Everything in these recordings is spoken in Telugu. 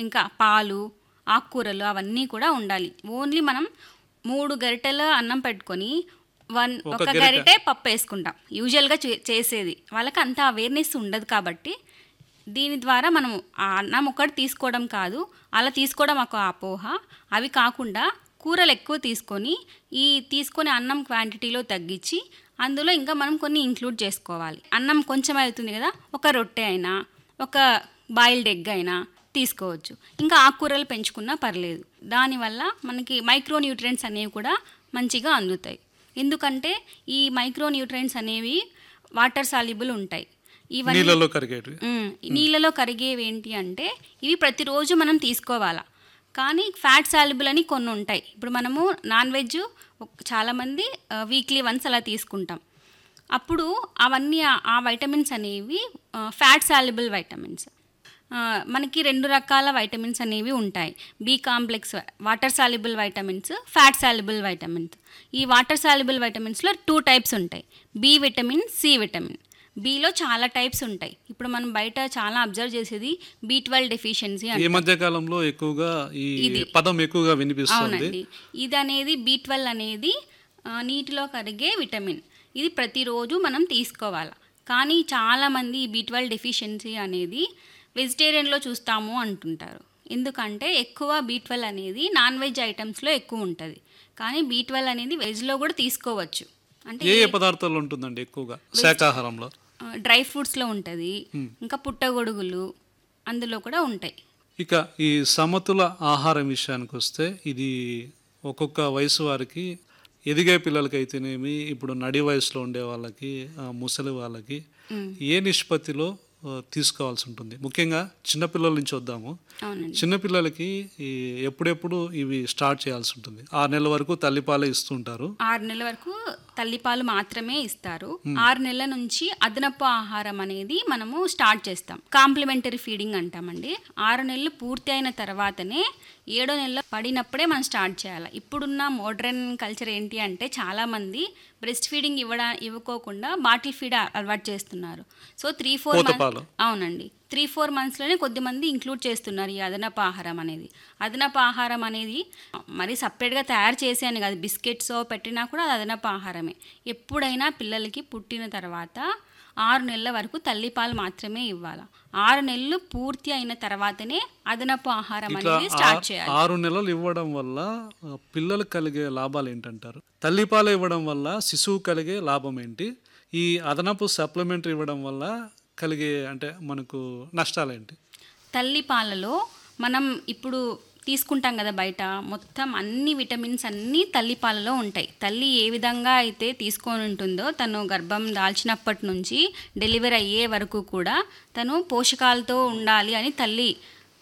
ఇంకా పాలు ఆకుకూరలు అవన్నీ కూడా ఉండాలి ఓన్లీ మనం మూడు గరిటెల అన్నం పెట్టుకొని వన్ ఒక ఒక గరిటె. గరిటె పప్పు వేసుకుంటాం యూజువల్గా చే- చేసేది వాళ్ళకి అంత అవేర్నెస్ ఉండదు కాబట్టి దీని ద్వారా మనం ఆ అన్నం ఒకటి తీసుకోవడం కాదు అలా తీసుకోవడం ఒక అపోహ అవి కాకుండా కూరలు ఎక్కువ తీసుకొని ఈ తీసుకునే అన్నం క్వాంటిటీలో తగ్గించి అందులో ఇంకా మనం కొన్ని ఇంక్లూడ్ చేసుకోవాలి అన్నం కొంచెం అవుతుంది కదా ఒక రొట్టె అయినా ఒక బాయిల్డ్ ఎగ్ అయినా తీసుకోవచ్చు ఇంకా ఆకుకూరలు పెంచుకున్నా పర్లేదు దానివల్ల మనకి మైక్రో న్యూట్రియంట్స్ అనేవి కూడా మంచిగా అందుతాయి ఎందుకంటే ఈ మైక్రో న్యూట్రియంట్స్ అనేవి వాటర్ సాల్యుబుల్ ఉంటాయి ఇవన్నీ నీళ్ళలో కరిగేటివి మ్మ్. నీళ్ళలో కరిగేవి ఏంటి అంటే ఇవి ప్రతిరోజు మనం తీసుకోవాలా కానీ ఫ్యాట్ సాల్యుబుల్ అని కొన్ని ఉంటాయి ఇప్పుడు మనము నాన్ వెజ్ చాలామంది వీక్లీ వన్స్ అలా తీసుకుంటాం అప్పుడు అవన్నీ ఆ- ఆ వైటమిన్స్ అనేవి ఫ్యాట్ సాల్యుబుల్ వైటమిన్స్ ఆ, మనకి రెండు రకాల వైటమిన్స్ అనేవి ఉంటాయి B complex water soluble vitamins fat soluble vitamins ఈ వాటర్ సాల్యుబుల్ వైటమిన్స్లో టూ టైప్స్ ఉంటాయి బి విటమిన్ సి విటమిన్ బిలో చాలా టైప్స్ ఉంటాయి ఇప్పుడు మనం బయట చాలా అబ్జర్వ్ చేసేది బి ట్వెల్వ్ డెఫిషియన్సీ ఈ మధ్య కాలంలో ఎక్కువగా ఈ ఇది. పదం ఎక్కువగా వినిపిస్తుంది అవునండి ఇది అనేది బి ట్వెల్వ్ అనేది ఆ, నీటిలో కరిగే విటమిన్ ఇది ప్రతిరోజు మనం తీసుకోవాలి కానీ చాలామంది ఈ బి ట్వెల్వ్ డెఫిషియన్సీ అనేది వెజిటేరియన్లో చూస్తాము అంటుంటారు ఎందుకంటే ఎక్కువ బి ట్వెల్వ్ అనేది నాన్ వెజ్ ఐటమ్స్లో ఎక్కువ ఉంటుంది కానీ బి ట్వెల్వ్ అనేది వెజ్లో కూడా తీసుకోవచ్చు అంటే ఏ ఏ పదార్థాలు ఉంటుందండి ఎక్కువగా శాకాహారంలో డ్రై ఫ్రూట్స్లో ఉంటుంది ఇంకా పుట్టగొడుగులు అందులో కూడా ఉంటాయి ఇక ఈ సమతుల ఆహారం విషయానికి వస్తే ఇది ఒక్కొక్క వయసు వారికి ఎదిగే పిల్లలకి అయితేనేమి ఇప్పుడు నడి వయసులో ఉండే వాళ్ళకి ఆ, ముసలి వాళ్ళకి ఏ నిష్పత్తిలో ఆ, తీసుకోవాల్సి ఉంటుంది ముఖ్యంగా చిన్నపిల్లల నుంచి వద్దాము అవునండి చిన్నపిల్లలకి ఈ ఎప్పుడెప్పుడు ఇవి స్టార్ట్ చేయాల్సి ఉంటుంది ఆరు నెలల వరకు తల్లిపాలే ఇస్తుంటారు ఆరు నెలల వరకు తల్లిపాలు మాత్రమే ఇస్తారు ఆరు నెలల నుంచి అదనపు ఆహారం అనేది మనము స్టార్ట్ చేస్తాం కాంప్లిమెంటరీ ఫీడింగ్ అంటామండి ఆరు నెలలు పూర్తి అయిన తర్వాతనే ఏడో నెలలో పడినప్పుడే మనం స్టార్ట్ చేయాలి ఇప్పుడున్న మోడ్రన్ కల్చర్ ఏంటి అంటే చాలామంది బ్రెస్ట్ ఫీడింగ్ ఇవ్వడా ఇవ్వకోకుండా బాటిల్ ఫీడ్ అలవాటు చేస్తున్నారు సో త్రీ ఫోర్ పూత పాలు. అవునండి త్రీ ఫోర్ మంత్స్లోనే కొద్దిమంది ఇంక్లూడ్ చేస్తున్నారు ఈ అదనపు ఆహారం అనేది అదనపు ఆహారం అనేది మరి సపరేట్గా తయారు చేసి అని కాదు బిస్కెట్స్ పెట్టినా కూడా అది అదనపు ఆహారమే ఎప్పుడైనా పిల్లలకి పుట్టిన తర్వాత ఆరు నెలల వరకు తల్లిపాలు మాత్రమే ఇవ్వాలి ఆరు నెలలు పూర్తి అయిన తర్వాతనే అదనపు ఆహారం ఇట్లా అనేది స్టార్ట్ ఆ- చేయాలి ఆరు నెలలు ఇవ్వడం వల్ల ఆ, పిల్లలకు కలిగే లాభాలు ఏంటంటారు తల్లిపాలు ఇవ్వడం వల్ల శిశువు కలిగే లాభం ఏంటి ఈ అదనపు సప్లిమెంటరీ ఇవ్వడం వల్ల కలిగే అంటే మనకు నష్టాలు ఏంటి తల్లి పాలలో మనం ఇప్పుడు తీసుకుంటాం కదా బయట మొత్తం అన్ని విటమిన్స్ అన్నీ తల్లి పాలలో ఉంటాయి తల్లి ఏ విధంగా అయితే తీసుకొని ఉంటుందో తను గర్భం దాల్చినప్పటి నుంచి డెలివరీ అయ్యే వరకు కూడా తను పోషకాలతో ఉండాలి అని తల్లి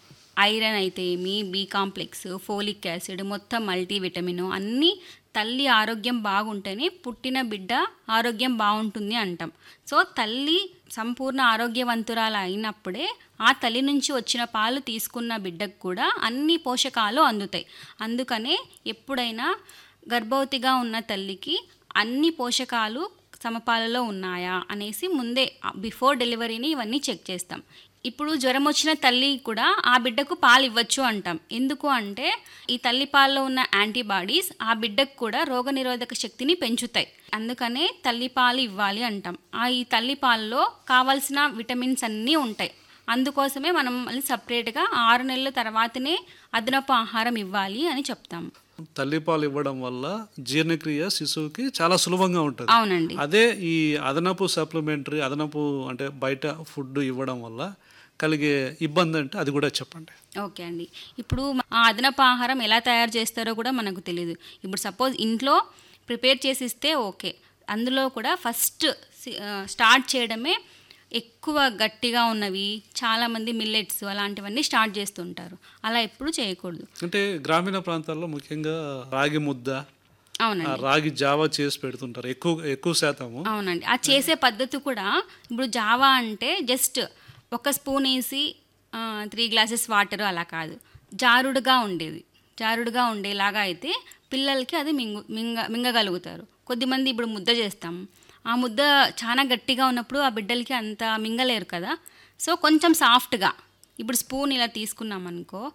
ఐరన్ అయితే ఏమి బి కాంప్లెక్స్ ఫోలిక్ యాసిడ్ మొత్తం మల్టీవిటమిన్ అన్నీ తల్లి ఆరోగ్యం బాగుంటేనే పుట్టిన బిడ్డ ఆరోగ్యం బాగుంటుంది అంటాం సో తల్లి సంపూర్ణ ఆరోగ్యవంతురాలు అయినప్పుడే ఆ తల్లి నుంచి వచ్చిన పాలు తీసుకున్న బిడ్డకు కూడా అన్ని పోషకాలు అందుతాయి అందుకనే ఎప్పుడైనా గర్భవతిగా ఉన్న తల్లికి అన్ని పోషకాలు సమపాలలో ఉన్నాయా అనేసి ముందే బిఫోర్ డెలివరీని ఇవన్నీ చెక్ చేస్తాం ఇప్పుడు జ్వరం వచ్చిన తల్లి కూడా ఆ బిడ్డకు పాలు ఇవ్వచ్చు అంటాం ఎందుకు అంటే ఈ తల్లి పాలలో ఉన్న యాంటీబాడీస్ ఆ బిడ్డకు కూడా రోగనిరోధక శక్తిని పెంచుతాయి అందుకనే తల్లి పాలు ఇవ్వాలి అంటాం ఆ ఈ తల్లి పాలలో కావాల్సిన విటమిన్స్ అన్నీ ఉంటాయి అందుకోసమే మనం మళ్ళీ సపరేట్గా ఆరు నెలల తర్వాతనే అదనపు ఆహారం ఇవ్వాలి అని చెప్తాం తల్లిపాలు ఇవ్వడం వల్ల జీర్ణక్రియ శిశువుకి చాలా సులభంగా ఉంటుంది అవునండి అదే ఈ అదనపు సప్లిమెంటరీ అదనపు అంటే బయట ఫుడ్ ఇవ్వడం వల్ల కలిగే ఇబ్బంది అంటే అది కూడా చెప్పండి ఓకే అండి ఇప్పుడు ఆ అదనపు ఆహారం ఎలా తయారు చేస్తారో కూడా మనకు తెలియదు ఇప్పుడు సపోజ్ ఇంట్లో ప్రిపేర్ చేసి ఇస్తే ఓకే అందులో కూడా ఫస్ట్ స్టార్ట్ చేయడమే ఎక్కువ గట్టిగా ఉన్నవి చాలామంది మిల్లెట్స్ అలాంటివన్నీ స్టార్ట్ చేస్తుంటారు అలా ఎప్పుడు చేయకూడదు అంటే గ్రామీణ ప్రాంతాల్లో ముఖ్యంగా రాగి ముద్ద ఆ అవునండి రాగి జావా చేసి పెడుతుంటారు ఎక్కువ ఎక్కువ శాతము అవునండి ఆ చేసే పద్ధతి కూడా ఇప్పుడు జావా అంటే జస్ట్ ఒక స్పూన్ వేసి త్రీ గ్లాసెస్ వాటర్ అలా కాదు జారుడుగా ఉండేది జారుడుగా ఉండేలాగా అయితే పిల్లలకి అది మింగు మింగ మింగగలుగుతారు కొద్దిమంది ఇప్పుడు ముద్ద చేస్తాం ఆ ముద్ద చాలా గట్టిగా ఉన్నప్పుడు ఆ బిడ్డలకి అంత మింగలేరు కదా సో కొంచెం సాఫ్ట్గా ఇప్పుడు స్పూన్ ఇలా తీసుకున్నాం అనుకో